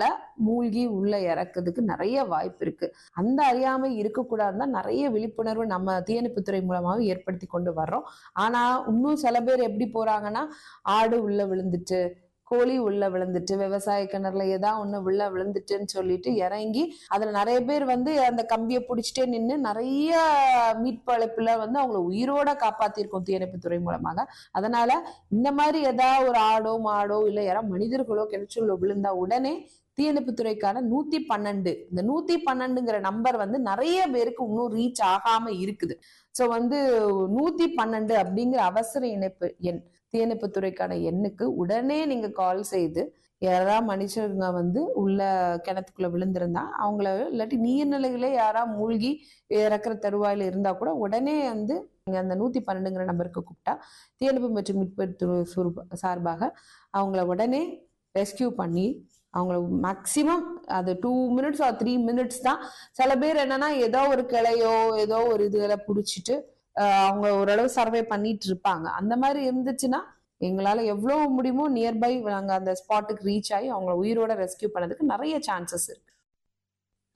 அதனால மூழ்கி உள்ள இறக்கிறதுக்கு நிறைய வாய்ப்பு இருக்கு அந்த அறியாமை இருக்கக்கூடாதுன்னா நிறைய விழிப்புணர்வு நம்ம தீயணைப்புத்துறை மூலமாவே ஏற்படுத்தி கொண்டு வர்றோம் ஆனா இன்னும் சில பேர் எப்படி போறாங்கன்னா ஆடு உள்ள விழுந்துட்டு கோழி உள்ள விழுந்துட்டு விவசாய கிணறுல ஏதா ஒண்ணு உள்ள விழுந்துட்டுன்னு சொல்லிட்டு இறங்கி அதுல நிறைய பேர் வந்து அந்த கம்பியை பிடிச்சிட்டே நின்று நிறைய மீட்பு அழைப்புல வந்து அவங்கள உயிரோட காப்பாத்திருக்கோம் தீயணைப்புத்துறை மூலமாக அதனால இந்த மாதிரி ஏதாவது ஒரு ஆடோ மாடோ இல்ல யாராவது மனிதர்களோ கிணற்றுள்ள விழுந்தா உடனே தீயணைப்புத்துறைக்கான நூத்தி பன்னெண்டு இந்த நூத்தி பன்னெண்டுங்கிற நம்பர் வந்து நிறைய பேருக்கு இன்னும் ரீச் ஆகாம இருக்குது சோ வந்து நூத்தி பன்னெண்டு அப்படிங்கிற அவசர இணைப்பு எண் தீயணைப்புத்துறைக்கான எண்ணுக்கு உடனே நீங்க கால் செய்து யாராவது மனுஷங்க வந்து உள்ள கிணத்துக்குள்ள விழுந்திருந்தா அவங்கள இல்லாட்டி நீர்நிலைகளே யாரா மூழ்கி இறக்குற தருவாயில இருந்தா கூட உடனே வந்து நீங்க அந்த நூத்தி பன்னெண்டுங்கிற நம்பருக்கு கூப்பிட்டா தீயணைப்பு மற்றும் மீட்பு சுரு- சார்பாக அவங்கள உடனே ரெஸ்கியூ பண்ணி அவங்கள மேக்சிமம் அது two minutes or three minutes தான் சில பேர் என்னன்னா ஏதோ ஒரு கிளையோ ஏதோ ஒரு இதுல புடிச்சிட்டு ஆஹ் அவங்க ஓரளவு சர்வே பண்ணிட்டு இருப்பாங்க அந்த மாதிரி இருந்துச்சுன்னா எங்களால எவ்வளவு முடியுமோ நியர்பை நாங்க அந்த ஸ்பாட்டுக்கு ரீச் ஆகி அவங்கள உயிரோட ரெஸ்கியூ பண்ணதுக்கு நிறைய சான்சஸ் இருக்கு